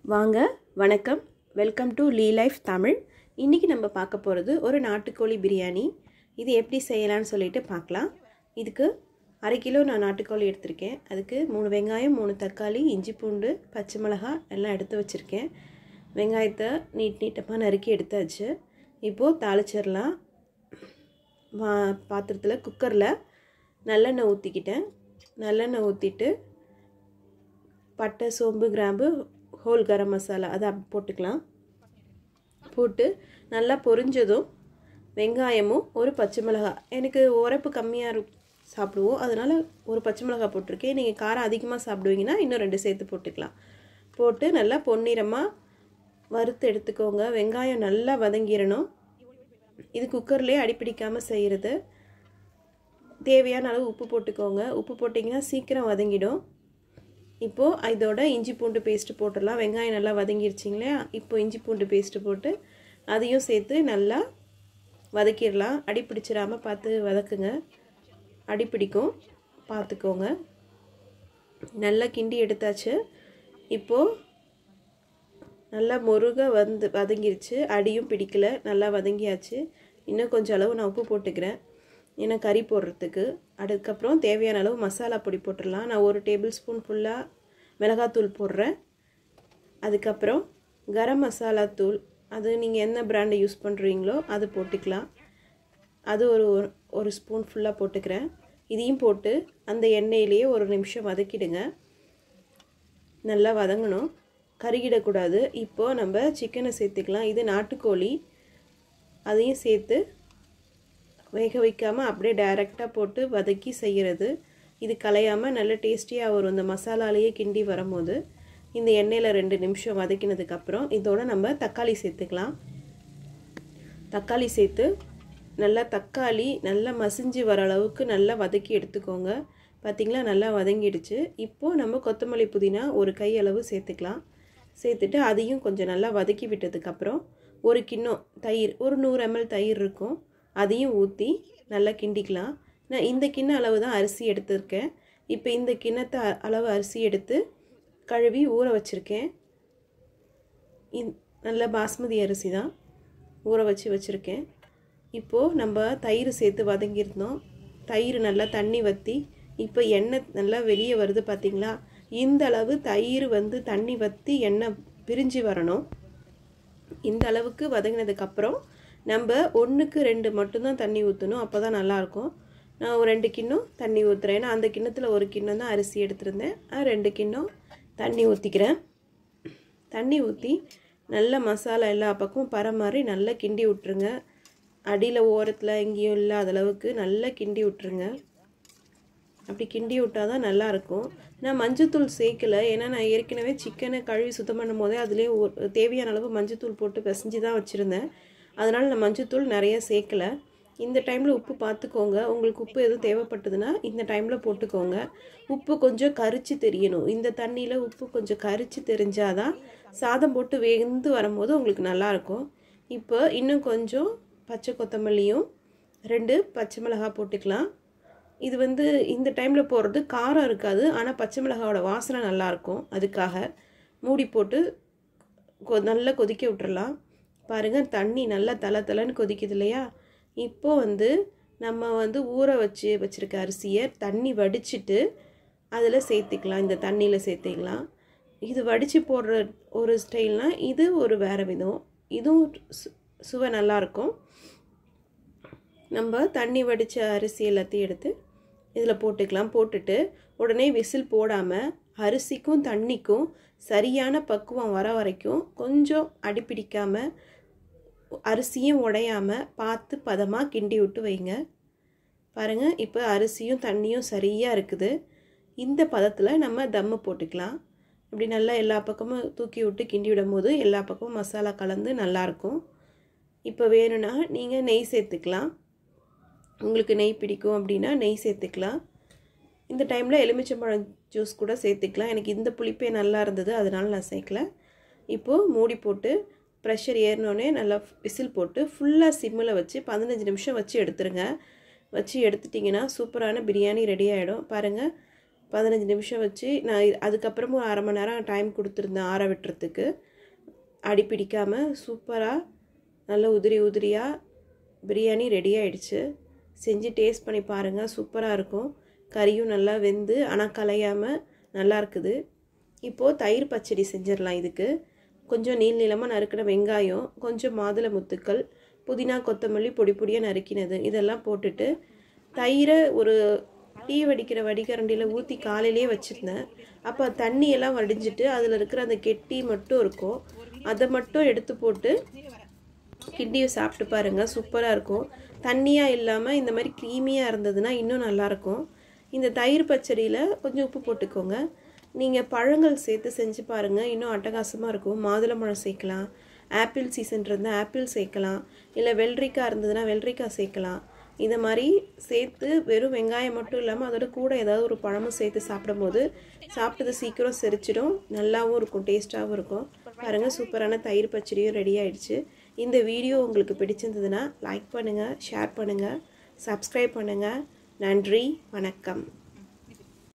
வாங்க வணக்கம் welcome to Lee life Tamil இன்றைக்கி நம்ம பார்க்க போகிறது ஒரு நாட்டுக்கோழி பிரியாணி இது எப்படி செய்யலாம்னு சொல்லிட்டு பார்க்கலாம் இதுக்கு அரை கிலோ நான் நாட்டுக்கோழி எடுத்திருக்கேன் அதுக்கு மூணு வெங்காயம் மூணு தக்காளி இஞ்சி பூண்டு பச்சை மிளகாய் எல்லாம் எடுத்து வச்சுருக்கேன் வெங்காயத்தை நீட் நீட்டமாக நறுக்கி எடுத்தாச்சு இப்போது தாளிச்சிடலாம் வா பாத்திரத்தில் குக்கரில் நல்லெண்ணெய் ஊற்றிக்கிட்டேன் நல்லெண்ணெய் ஊற்றிட்டு பட்டை சோம்பு கிராம்பு ஹோல் கரம் மசாலா அதை போட்டுக்கலாம் போட்டு நல்லா பொரிஞ்சதும் வெங்காயமும் ஒரு பச்சை மிளகாய் எனக்கு உரைப்பு கம்மியாக சாப்பிடுவோம் அதனால் ஒரு பச்சை மிளகாய் போட்டிருக்கேன் நீங்கள் காரம் அதிகமாக சாப்பிடுவீங்கன்னா இன்னும் ரெண்டு சேர்த்து போட்டுக்கலாம் போட்டு நல்லா பொன்னிறமாக வறுத்து எடுத்துக்கோங்க வெங்காயம் நல்லா வதங்கிடணும் இது குக்கர்லேயே அடிப்பிடிக்காமல் செய்கிறது தேவையான அளவு உப்பு போட்டுக்கோங்க உப்பு போட்டிங்கன்னா சீக்கிரம் வதங்கிடும் இப்போது இதோட இஞ்சி பூண்டு பேஸ்ட்டு போட்டுடலாம் வெங்காயம் நல்லா வதங்கிருச்சிங்க இல்லையா இப்போ இஞ்சி பூண்டு பேஸ்ட்டு போட்டு அதையும் சேர்த்து நல்லா வதக்கிடலாம் அடி பிடிச்சிடாமல் பார்த்து வதக்குங்க அடி பிடிக்கும் பார்த்துக்கோங்க நல்லா கிண்டி எடுத்தாச்சு இப்போது நல்லா முருக வந்து வதங்கிருச்சு அடியும் பிடிக்கல நல்லா வதங்கியாச்சு இன்னும் கொஞ்சம் அளவு நான் உப்பு போட்டுக்கிறேன் ஏன்னா கறி போடுறதுக்கு அதுக்கப்புறம் தேவையான அளவு மசாலா பொடி போட்டுடலாம் நான் ஒரு டேபிள் ஸ்பூன் ஃபுல்லாக மிளகாத்தூள் போடுறேன் அதுக்கப்புறம் கரம் மசாலா தூள் அது நீங்கள் என்ன பிராண்டை யூஸ் பண்ணுறீங்களோ அது போட்டுக்கலாம் அது ஒரு ஒரு ஸ்பூன் ஃபுல்லாக போட்டுக்கிறேன் இதையும் போட்டு அந்த எண்ணெயிலேயே ஒரு நிமிஷம் வதக்கிடுங்க நல்லா வதங்கணும் கருகிடக்கூடாது இப்போது நம்ம சிக்கனை சேர்த்துக்கலாம் இது நாட்டுக்கோழி அதையும் சேர்த்து வேக வைக்காமல் அப்படியே டைரெக்டாக போட்டு வதக்கி செய்கிறது இது கலையாமல் நல்ல டேஸ்டியாக வரும் இந்த மசாலாலேயே கிண்டி வரும்போது இந்த எண்ணெயில் ரெண்டு நிமிஷம் வதக்கினதுக்கப்புறம் இதோட நம்ம தக்காளி சேர்த்துக்கலாம் தக்காளி சேர்த்து நல்லா தக்காளி நல்லா மசிஞ்சு வர அளவுக்கு நல்லா வதக்கி எடுத்துக்கோங்க பார்த்திங்களா நல்லா வதங்கிடுச்சு இப்போது நம்ம கொத்தமல்லி புதினா ஒரு கை அளவு சேர்த்துக்கலாம் சேர்த்துட்டு அதையும் கொஞ்சம் நல்லா வதக்கி விட்டதுக்கப்புறம் ஒரு கிண்ணம் தயிர் ஒரு நூறு எம்எல் தயிர் இருக்கும் அதையும் ஊற்றி நல்லா கிண்டிக்கலாம் நான் இந்த கிண்ண அளவு தான் அரிசி எடுத்திருக்கேன் இப்போ இந்த கிண்ணத்தை அளவு அரிசி எடுத்து கழுவி ஊற வச்சுருக்கேன் இந் நல்ல பாஸ்மதி அரிசி தான் ஊற வச்சு வச்சுருக்கேன் இப்போது நம்ம தயிர் சேர்த்து வதங்கியிருந்தோம் தயிர் நல்லா தண்ணி வற்றி இப்போ எண்ணெய் நல்லா வெளியே வருது பார்த்திங்களா இந்த அளவு தயிர் வந்து தண்ணி வற்றி எண்ணெய் பிரிஞ்சு வரணும் இந்த அளவுக்கு வதங்கினதுக்கப்புறம் நம்ம ஒன்றுக்கு ரெண்டு மட்டும்தான் தண்ணி ஊற்றணும் அப்போ தான் நல்லாயிருக்கும் நான் ஒரு ரெண்டு கிண்ணம் தண்ணி ஊற்றுறேன் ஏன்னா அந்த கிண்ணத்தில் ஒரு கிண்ணம் தான் அரிசி எடுத்திருந்தேன் ரெண்டு கிண்ணம் தண்ணி ஊற்றிக்கிறேன் தண்ணி ஊற்றி நல்ல மசாலா எல்லா பக்கமும் பர மாதிரி நல்லா கிண்டி விட்ருங்க அடியில் ஓரத்தில் எங்கேயும் இல்லாத அளவுக்கு நல்லா கிண்டி விட்ருங்க அப்படி கிண்டி விட்டால் தான் நல்லாயிருக்கும் நான் மஞ்சத்தூள் சேர்க்கலை ஏன்னா நான் ஏற்கனவே சிக்கனை கழுவி சுத்தம் பண்ணும் போதே அதுலேயே தேவையான அளவு மஞ்சத்தூள் போட்டு பிசைஞ்சு தான் வச்சுருந்தேன் அதனால் நான் மஞ்சத்தூள் நிறைய சேர்க்கலை இந்த டைமில் உப்பு பார்த்துக்கோங்க உங்களுக்கு உப்பு எதுவும் தேவைப்பட்டதுன்னா இந்த டைமில் போட்டுக்கோங்க உப்பு கொஞ்சம் கரிச்சு தெரியணும் இந்த தண்ணியில் உப்பு கொஞ்சம் கரிச்சு தெரிஞ்சால் தான் சாதம் போட்டு வெந்து வரும்போது உங்களுக்கு நல்லாயிருக்கும் இப்போ இன்னும் கொஞ்சம் பச்சை கொத்தமல்லியும் ரெண்டு பச்சை மிளகாய் போட்டுக்கலாம் இது வந்து இந்த டைமில் போடுறது காரம் இருக்காது ஆனால் பச்சை மிளகாவோட வாசனை நல்லாயிருக்கும் அதுக்காக மூடி போட்டு கொ நல்லா கொதிக்க விட்டுறலாம் பாருங்கள் தண்ணி நல்லா தலை தலைன்னு கொதிக்குது இல்லையா இப்போது வந்து நம்ம வந்து ஊற வச்சு வச்சுருக்க அரிசியை தண்ணி வடிச்சிட்டு அதில் சேர்த்துக்கலாம் இந்த தண்ணியில் சேர்த்துக்கலாம் இது வடித்து போடுற ஒரு ஸ்டைல்னால் இது ஒரு வேறு விதம் இதுவும் சு சுவை நல்லாயிருக்கும் நம்ம தண்ணி வடித்த அரிசி எல்லாத்தையும் எடுத்து இதில் போட்டுக்கலாம் போட்டுட்டு உடனே விசில் போடாமல் அரிசிக்கும் தண்ணிக்கும் சரியான பக்குவம் வர வரைக்கும் கொஞ்சம் அடிப்பிடிக்காமல் அரிசியும் உடையாமல் பார்த்து பதமாக கிண்டி விட்டு வைங்க பாருங்கள் இப்போ அரிசியும் தண்ணியும் சரியாக இருக்குது இந்த பதத்தில் நம்ம தம்மு போட்டுக்கலாம் இப்படி நல்லா எல்லா பக்கமும் தூக்கி விட்டு கிண்டி விடும் போது எல்லா பக்கமும் மசாலா கலந்து நல்லாயிருக்கும் இப்போ வேணும்னா நீங்கள் நெய் சேர்த்துக்கலாம் உங்களுக்கு நெய் பிடிக்கும் அப்படின்னா நெய் சேர்த்துக்கலாம் இந்த டைமில் எலுமிச்சம்பழம் ஜூஸ் கூட சேர்த்துக்கலாம் எனக்கு இந்த புளிப்பே நல்லா இருந்தது அதனால் நான் சேர்க்கல இப்போது மூடி போட்டு ப்ரெஷர் ஏறினோடனே நல்லா விசில் போட்டு ஃபுல்லாக சிம்மில் வச்சு பதினஞ்சு நிமிஷம் வச்சு எடுத்துருங்க வச்சு எடுத்துட்டிங்கன்னா சூப்பரான பிரியாணி ரெடி ஆகிடும் பாருங்கள் பதினஞ்சு நிமிஷம் வச்சு நான் இது- அதுக்கப்புறமும் ஒரு அரை மணி நேரம் டைம் கொடுத்துருந்தேன் ஆற விட்டுறதுக்கு அடி பிடிக்காமல் சூப்பராக நல்ல உதிரி உதிரியாக பிரியாணி ரெடி ஆயிடுச்சு செஞ்சு டேஸ்ட் பண்ணி பாருங்கள் சூப்பராக இருக்கும் கறியும் நல்லா வெந்து ஆனால் கலையாமல் நல்லா இருக்குது இப்போது தயிர் பச்சடி செஞ்சிடலாம் இதுக்கு கொஞ்சம் நீள் நீளமாக நறுக்கின வெங்காயம் கொஞ்சம் மாதுளை முத்துக்கள் புதினா கொத்தமல்லி பொடி பொடியாக நறுக்கினது இதெல்லாம் போட்டுட்டு தயிரை ஒரு டீ வடிக்கிற வடிகரண்டியில் ஊற்றி காலையிலே வச்சுருந்தேன் அப்போ தண்ணியெல்லாம் வடிஞ்சிட்டு அதில் இருக்கிற அந்த கெட்டி மட்டும் இருக்கும் அதை மட்டும் எடுத்து போட்டு கிண்டியை சாப்பிட்டு பாருங்கள் சூப்பராக இருக்கும் தண்ணியாக இல்லாமல் இந்த மாதிரி க்ரீமியாக இருந்ததுன்னா இன்னும் நல்லாயிருக்கும் இந்த தயிர் பச்சடியில் கொஞ்சம் உப்பு போட்டுக்கோங்க நீங்கள் பழங்கள் சேர்த்து செஞ்சு பாருங்கள் இன்னும் அட்டகாசமாக இருக்கும் மாதுளம்பழம் சேர்க்கலாம் ஆப்பிள் சீசன் இருந்தால் ஆப்பிள் சேர்க்கலாம் இல்லை வெள்ளரிக்காய் இருந்ததுன்னா வெள்ளரிக்காய் சேர்க்கலாம் இந்த மாதிரி சேர்த்து வெறும் வெங்காயம் மட்டும் இல்லாமல் அதோட கூட ஏதாவது ஒரு பழமும் சேர்த்து சாப்பிடும்போது சாப்பிட்டது சீக்கிரம் செரிச்சிடும் நல்லாவும் இருக்கும் டேஸ்ட்டாகவும் இருக்கும் பாருங்கள் சூப்பரான தயிர் பச்சடியும் ரெடி ஆயிடுச்சு இந்த வீடியோ உங்களுக்கு பிடிச்சிருந்ததுன்னா லைக் பண்ணுங்கள் ஷேர் பண்ணுங்கள் சப்ஸ்கிரைப் பண்ணுங்கள் நன்றி வணக்கம்